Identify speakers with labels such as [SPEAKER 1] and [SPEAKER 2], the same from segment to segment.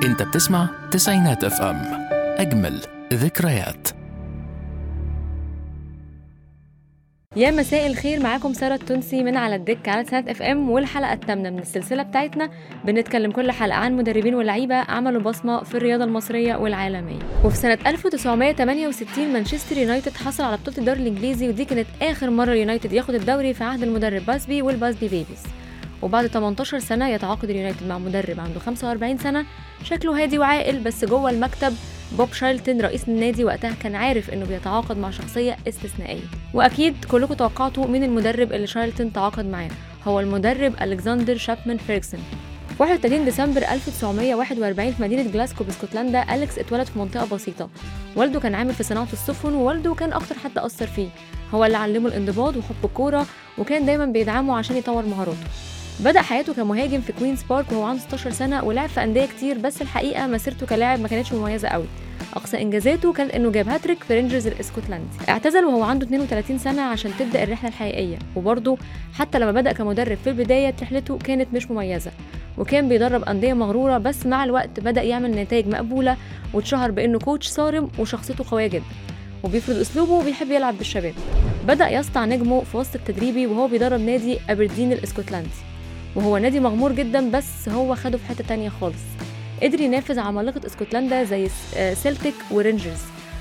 [SPEAKER 1] انت بتسمع تسعينات اف ام اجمل ذكريات
[SPEAKER 2] يا مساء الخير معاكم ساره التونسي من على الدك على سنة اف ام والحلقه الثامنه من السلسله بتاعتنا بنتكلم كل حلقه عن مدربين ولاعيبه عملوا بصمه في الرياضه المصريه والعالميه وفي سنه 1968 مانشستر يونايتد حصل على بطوله الدوري الانجليزي ودي كانت اخر مره اليونايتد ياخد الدوري في عهد المدرب باسبي والباسبي بيبيز وبعد 18 سنه يتعاقد اليونايتد مع مدرب عنده 45 سنه شكله هادي وعاقل بس جوه المكتب بوب شايلتون رئيس النادي وقتها كان عارف انه بيتعاقد مع شخصيه استثنائيه واكيد كلكم توقعتوا مين المدرب اللي شايلتون تعاقد معاه هو المدرب الكسندر شابمان فيرجسون في 31 ديسمبر 1941 في مدينة جلاسكو باسكتلندا أليكس اتولد في منطقة بسيطة والده كان عامل في صناعة السفن ووالده كان أكتر حد أثر فيه هو اللي علمه الانضباط وحب الكورة وكان دايما بيدعمه عشان يطور مهاراته بدأ حياته كمهاجم في كوينز بارك وهو عنده 16 سنة ولعب في أندية كتير بس الحقيقة مسيرته كلاعب ما كانتش مميزة قوي أقصى إنجازاته كان إنه جاب هاتريك في رينجرز الإسكتلندي اعتزل وهو عنده 32 سنة عشان تبدأ الرحلة الحقيقية وبرضه حتى لما بدأ كمدرب في البداية رحلته كانت مش مميزة وكان بيدرب أندية مغرورة بس مع الوقت بدأ يعمل نتائج مقبولة واتشهر بإنه كوتش صارم وشخصيته قوية جدا وبيفرض أسلوبه وبيحب يلعب بالشباب بدأ يسطع نجمه في وسط التدريبي وهو بيدرب نادي أبردين الإسكتلندي وهو نادي مغمور جدا بس هو خده في حتة تانية خالص قدر ينافس عمالقة اسكتلندا زي سيلتيك ورينجرز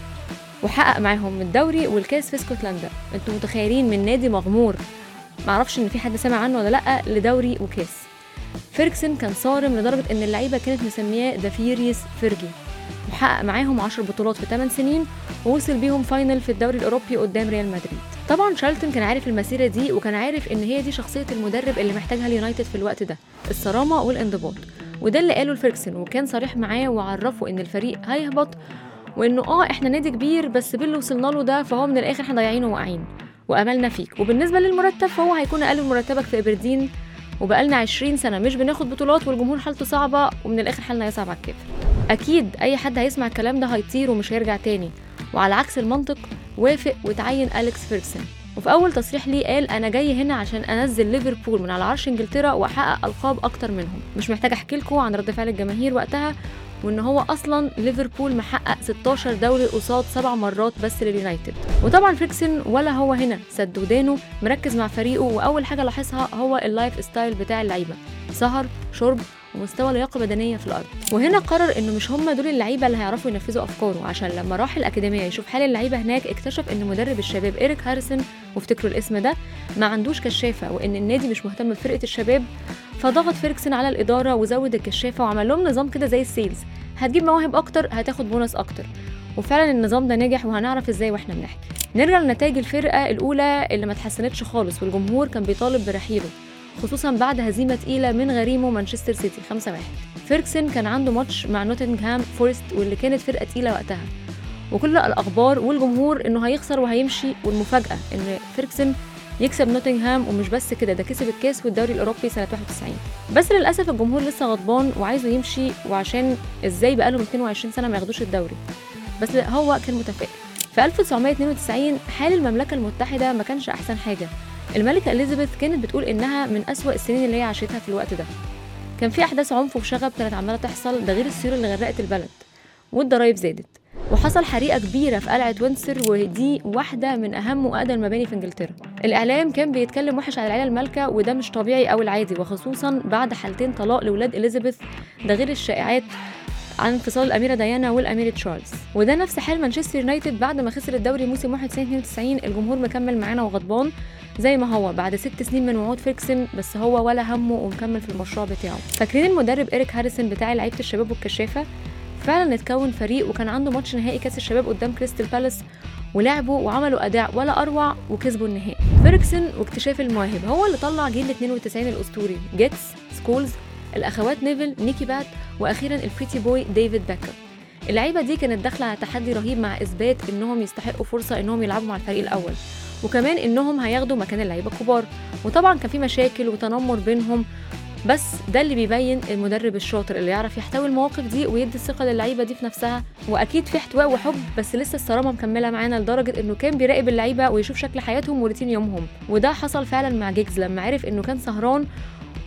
[SPEAKER 2] وحقق معاهم الدوري والكاس في اسكتلندا انتوا متخيلين من نادي مغمور معرفش ان في حد سمع عنه ولا لا لدوري وكاس فيركسون كان صارم لدرجة ان اللعيبة كانت مسمياه ذا فيوريوس فيرجي وحقق معاهم 10 بطولات في 8 سنين ووصل بيهم فاينل في الدوري الاوروبي قدام ريال مدريد طبعا شارلتون كان عارف المسيره دي وكان عارف ان هي دي شخصيه المدرب اللي محتاجها اليونايتد في الوقت ده الصرامه والانضباط وده اللي قاله لفيركسون وكان صريح معاه وعرفه ان الفريق هيهبط وانه اه احنا نادي كبير بس باللي وصلنا له ده فهو من الاخر احنا ضايعين وواقعين واملنا فيك وبالنسبه للمرتب فهو هيكون اقل من مرتبك في ابردين وبقالنا 20 سنه مش بناخد بطولات والجمهور حالته صعبه ومن الاخر حالنا يصعب على الكافر اكيد اي حد هيسمع الكلام ده هيطير ومش هيرجع تاني وعلى عكس المنطق وافق وتعين أليكس فيرجسون وفي أول تصريح ليه قال أنا جاي هنا عشان أنزل ليفربول من على عرش إنجلترا وأحقق ألقاب أكتر منهم مش محتاج أحكي لكم عن رد فعل الجماهير وقتها وان هو اصلا ليفربول محقق 16 دوري قصاد سبع مرات بس لليونايتد وطبعا فيركسون ولا هو هنا سد ودانه مركز مع فريقه واول حاجه لاحظها هو اللايف ستايل بتاع اللعيبه سهر شرب ومستوى لياقه بدنيه في الارض وهنا قرر انه مش هم دول اللعيبه اللي هيعرفوا ينفذوا افكاره عشان لما راح الاكاديميه يشوف حال اللعيبه هناك اكتشف ان مدرب الشباب ايريك هاريسون وافتكروا الاسم ده ما عندوش كشافه وان النادي مش مهتم بفرقه الشباب فضغط فيركسون على الاداره وزود الكشافه وعمل لهم نظام كده زي السيلز هتجيب مواهب اكتر هتاخد بونص اكتر وفعلا النظام ده نجح وهنعرف ازاي واحنا بنحكي نرجع لنتائج الفرقه الاولى اللي ما اتحسنتش خالص والجمهور كان بيطالب برحيله خصوصا بعد هزيمه تقيله من غريمه مانشستر سيتي 5-1 فيركسون كان عنده ماتش مع نوتنغهام فورست واللي كانت فرقه تقيله وقتها وكل الاخبار والجمهور انه هيخسر وهيمشي والمفاجاه ان فيركسون يكسب نوتنغهام ومش بس كده ده كسب الكاس والدوري الاوروبي سنه 91 بس للاسف الجمهور لسه غضبان وعايزه يمشي وعشان ازاي بقالهم 22 سنه ما ياخدوش الدوري بس هو كان متفائل في 1992 حال المملكه المتحده ما كانش احسن حاجه الملكة إليزابيث كانت بتقول إنها من أسوأ السنين اللي هي عاشتها في الوقت ده كان في أحداث عنف وشغب كانت عمالة تحصل ده غير السيول اللي غرقت البلد والضرايب زادت وحصل حريقة كبيرة في قلعة وينسر ودي واحدة من أهم وأقدم المباني في إنجلترا الإعلام كان بيتكلم وحش على العيلة المالكة وده مش طبيعي أو العادي وخصوصا بعد حالتين طلاق لولاد إليزابيث ده غير الشائعات عن انفصال الأميرة ديانا والأمير تشارلز وده نفس حال مانشستر يونايتد بعد ما خسر الدوري موسم 91 92 الجمهور مكمل معانا وغضبان زي ما هو بعد ست سنين من وعود فيركسون بس هو ولا همه ومكمل في المشروع بتاعه فاكرين المدرب إيريك هاريسون بتاع لعيبة الشباب والكشافة فعلا اتكون فريق وكان عنده ماتش نهائي كاس الشباب قدام كريستال بالاس ولعبوا وعملوا اداء ولا اروع وكسبوا النهائي فيركسون واكتشاف المواهب هو اللي طلع جيل 92 الاسطوري جيتس سكولز الاخوات نيفل نيكي بات واخيرا البريتي بوي ديفيد باكر اللعيبه دي كانت داخله على تحدي رهيب مع اثبات انهم يستحقوا فرصه انهم يلعبوا مع الفريق الاول وكمان انهم هياخدوا مكان اللعيبه الكبار وطبعا كان في مشاكل وتنمر بينهم بس ده اللي بيبين المدرب الشاطر اللي يعرف يحتوي المواقف دي ويدي الثقه للعيبه دي في نفسها واكيد في احتواء وحب بس لسه الصرامه مكمله معانا لدرجه انه كان بيراقب اللعيبه ويشوف شكل حياتهم وروتين يومهم وده حصل فعلا مع جيجز لما عرف انه كان سهران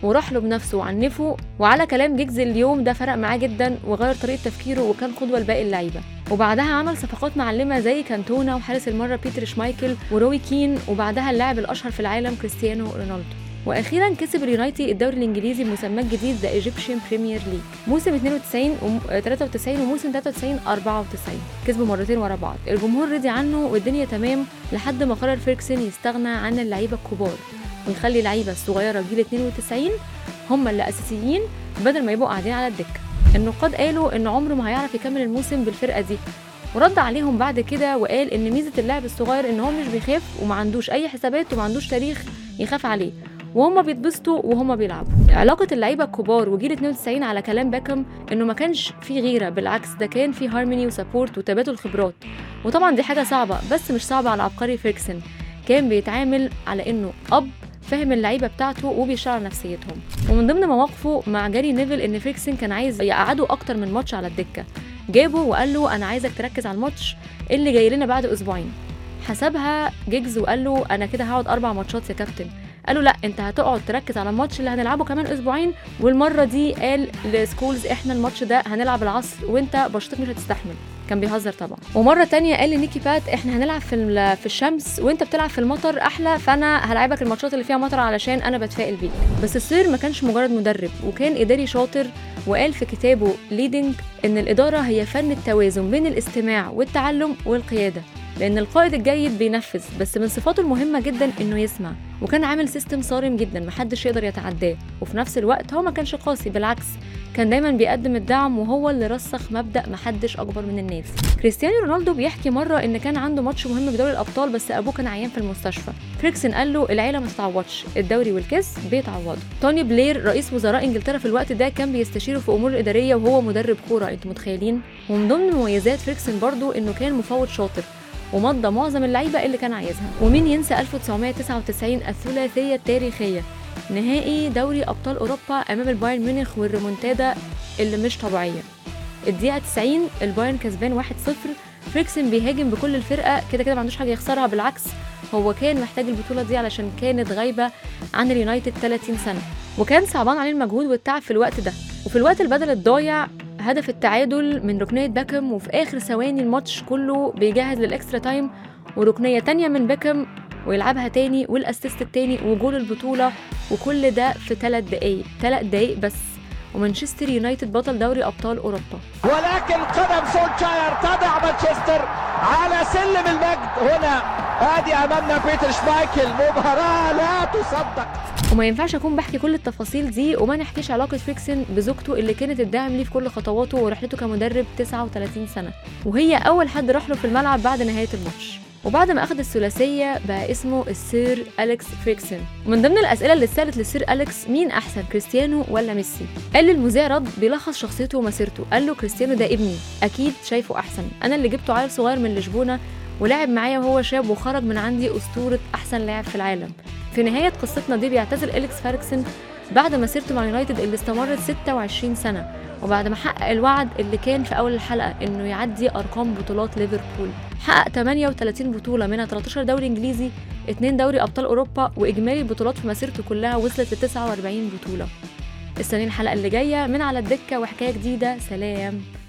[SPEAKER 2] وراح له بنفسه وعنفه وعلى كلام جيجز اليوم ده فرق معاه جدا وغير طريقه تفكيره وكان قدوه لباقي اللعيبه وبعدها عمل صفقات معلمه زي كانتونا وحارس المره بيتر شمايكل وروي كين وبعدها اللاعب الاشهر في العالم كريستيانو رونالدو واخيرا كسب اليونايتي الدوري الانجليزي بمسماه الجديد ذا ايجيبشن بريمير ليج موسم 92 و 93 وموسم 93 94 كسبوا مرتين ورا بعض الجمهور رضي عنه والدنيا تمام لحد ما قرر فيركسون يستغنى عن اللعيبه الكبار ويخلي اللعيبه الصغيره جيل 92 هم اللي اساسيين بدل ما يبقوا قاعدين على الدكه النقاد قالوا ان عمره ما هيعرف يكمل الموسم بالفرقه دي ورد عليهم بعد كده وقال ان ميزه اللاعب الصغير ان هو مش بيخاف وما عندوش اي حسابات وما عندوش تاريخ يخاف عليه وهم بيتبسطوا وهم بيلعبوا علاقة اللعيبة الكبار وجيل 92 على كلام باكم انه ما كانش في غيرة بالعكس ده كان في هارموني وسابورت وتبادل خبرات وطبعا دي حاجة صعبة بس مش صعبة على عبقري فيركسون كان بيتعامل على انه اب فاهم اللعيبه بتاعته وبيشتغل على نفسيتهم ومن ضمن مواقفه مع جاري نيفل ان فيركسون كان عايز يقعده اكتر من ماتش على الدكه جابه وقال له انا عايزك تركز على الماتش اللي جاي لنا بعد اسبوعين حسبها جيجز وقال له انا كده هقعد اربع ماتشات يا كابتن قالوا لا انت هتقعد تركز على الماتش اللي هنلعبه كمان اسبوعين والمره دي قال لسكولز احنا الماتش ده هنلعب العصر وانت بشرتك مش هتستحمل كان بيهزر طبعا ومره تانية قال لنيكي بات احنا هنلعب في في الشمس وانت بتلعب في المطر احلى فانا هلعبك الماتشات اللي فيها مطر علشان انا بتفائل بيك بس السير ما كانش مجرد مدرب وكان اداري شاطر وقال في كتابه ليدنج ان الاداره هي فن التوازن بين الاستماع والتعلم والقياده لان القائد الجيد بينفذ بس من صفاته المهمه جدا انه يسمع وكان عامل سيستم صارم جدا محدش يقدر يتعداه وفي نفس الوقت هو ما كانش قاسي بالعكس كان دايما بيقدم الدعم وهو اللي رسخ مبدا محدش اكبر من الناس كريستيانو رونالدو بيحكي مره ان كان عنده ماتش مهم بدوري الابطال بس ابوه كان عيان في المستشفى فريكسون قال له العيله ما تتعوضش الدوري والكاس بيتعوضوا توني بلير رئيس وزراء انجلترا في الوقت ده كان بيستشيره في امور الاداريه وهو مدرب كوره انتوا متخيلين ومن ضمن مميزات فريكسون برضو انه كان مفوض شاطر ومضى معظم اللعيبه اللي كان عايزها ومين ينسى 1999 الثلاثيه التاريخيه نهائي دوري ابطال اوروبا امام البايرن ميونخ والريمونتادا اللي مش طبيعيه الدقيقه 90 البايرن كسبان 1-0 فريكسن بيهاجم بكل الفرقه كده كده ما عندوش حاجه يخسرها بالعكس هو كان محتاج البطوله دي علشان كانت غايبه عن اليونايتد 30 سنه وكان صعبان عليه المجهود والتعب في الوقت ده وفي الوقت البدل الضايع هدف التعادل من ركنية باكم وفي آخر ثواني الماتش كله بيجهز للإكسترا تايم وركنية تانية من باكم ويلعبها تاني والاسيست التاني وجول البطولة وكل ده في ثلاث دقايق ثلاث دقايق بس ومانشستر يونايتد بطل دوري ابطال اوروبا
[SPEAKER 3] ولكن قدم سولشاير تضع مانشستر على سلم المجد هنا ادي امامنا بيتر شمايكل مباراه لا تصدق
[SPEAKER 2] وما ينفعش اكون بحكي كل التفاصيل دي وما نحكيش علاقه فريكسن بزوجته اللي كانت الداعم ليه في كل خطواته ورحلته كمدرب 39 سنه وهي اول حد راح له في الملعب بعد نهايه الماتش وبعد ما اخذ الثلاثيه بقى اسمه السير اليكس فريكسن ومن ضمن الاسئله اللي اتسالت للسير اليكس مين احسن كريستيانو ولا ميسي قال للمذيع رد بيلخص شخصيته ومسيرته قال له كريستيانو ده ابني اكيد شايفه احسن انا اللي جبته عيل صغير من لشبونه ولعب معايا وهو شاب وخرج من عندي اسطوره احسن لاعب في العالم في نهايه قصتنا دي بيعتزل اليكس فاركسن بعد مسيرته مع يونايتد اللي استمرت 26 سنه وبعد ما حقق الوعد اللي كان في اول الحلقه انه يعدي ارقام بطولات ليفربول حقق 38 بطوله منها 13 دوري انجليزي 2 دوري ابطال اوروبا واجمالي البطولات في مسيرته كلها وصلت ل 49 بطوله استنين الحلقه اللي جايه من على الدكه وحكايه جديده سلام